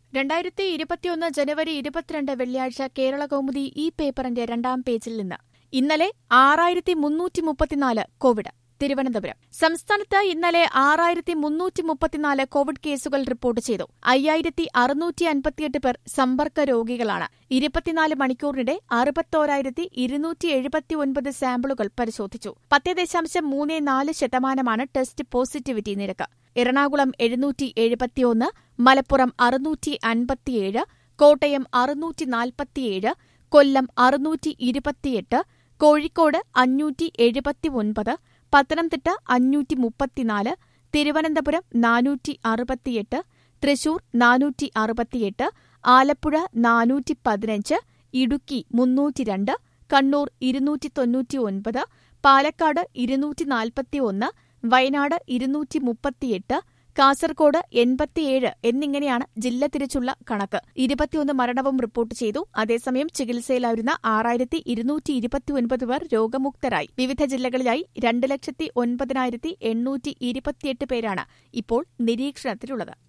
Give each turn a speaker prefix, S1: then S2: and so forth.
S1: രണ്ടായിരത്തി ഇരുപത്തിയൊന്ന് ജനുവരി ഇരുപത്തിരണ്ട് വെള്ളിയാഴ്ച കേരള കൗമുദി ഈ പേപ്പറിന്റെ രണ്ടാം പേജിൽ നിന്ന് ഇന്നലെ ആറായിരത്തി മുന്നൂറ്റി മുപ്പത്തിനാല് കോവിഡ് തിരുവനന്തപുരം സംസ്ഥാനത്ത് ഇന്നലെ ആറായിരത്തി മുന്നൂറ്റി മുപ്പത്തിനാല് കോവിഡ് കേസുകൾ റിപ്പോർട്ട് ചെയ്തു അയ്യായിരത്തി അറുന്നൂറ്റി അൻപത്തിയെട്ട് പേർ സമ്പർക്ക രോഗികളാണ് ഇരുപത്തിനാല് മണിക്കൂറിനിടെ അറുപത്തോരായിരത്തി ഇരുന്നൂറ്റി എഴുപത്തിയൊൻപത് സാമ്പിളുകൾ പരിശോധിച്ചു പത്ത് ദശാംശം മൂന്ന് നാല് ശതമാനമാണ് ടെസ്റ്റ് പോസിറ്റിവിറ്റി നിരക്ക് എറണാകുളം എഴുന്നൂറ്റി എഴുപത്തിയൊന്ന് മലപ്പുറം അറുന്നൂറ്റി അൻപത്തിയേഴ് കോട്ടയം അറുന്നൂറ്റി നാൽപ്പത്തിയേഴ് കൊല്ലം അറുന്നൂറ്റി ഇരുപത്തിയെട്ട് കോഴിക്കോട് അഞ്ഞൂറ്റി എഴുപത്തിയൊൻപത് പത്തനംതിട്ട അഞ്ഞൂറ്റി മുപ്പത്തിനാല് തിരുവനന്തപുരം നാനൂറ്റി അറുപത്തിയെട്ട് തൃശൂർ നാനൂറ്റി അറുപത്തിയെട്ട് ആലപ്പുഴ നാനൂറ്റി പതിനഞ്ച് ഇടുക്കി മുന്നൂറ്റി രണ്ട് കണ്ണൂർ ഇരുന്നൂറ്റി തൊണ്ണൂറ്റി ഒൻപത് പാലക്കാട് ഇരുന്നൂറ്റി നാൽപ്പത്തി ഒന്ന് വയനാട് ഇരുന്നൂറ്റി മുപ്പത്തിയെട്ട് കാസർകോട് എൺപത്തിയേഴ് എന്നിങ്ങനെയാണ് ജില്ല തിരിച്ചുള്ള കണക്ക് ഇരുപത്തിയൊന്ന് മരണവും റിപ്പോർട്ട് ചെയ്തു അതേസമയം ചികിത്സയിലായിരുന്ന ആറായിരത്തി ഇരുന്നൂറ്റി ഇരുപത്തിയൊൻപത് പേർ രോഗമുക്തരായി വിവിധ ജില്ലകളിലായി രണ്ട് ലക്ഷത്തി ഒൻപതിനായിരത്തി എണ്ണൂറ്റി ഇരുപത്തിയെട്ട് പേരാണ് ഇപ്പോൾ നിരീക്ഷണത്തിലുള്ളത്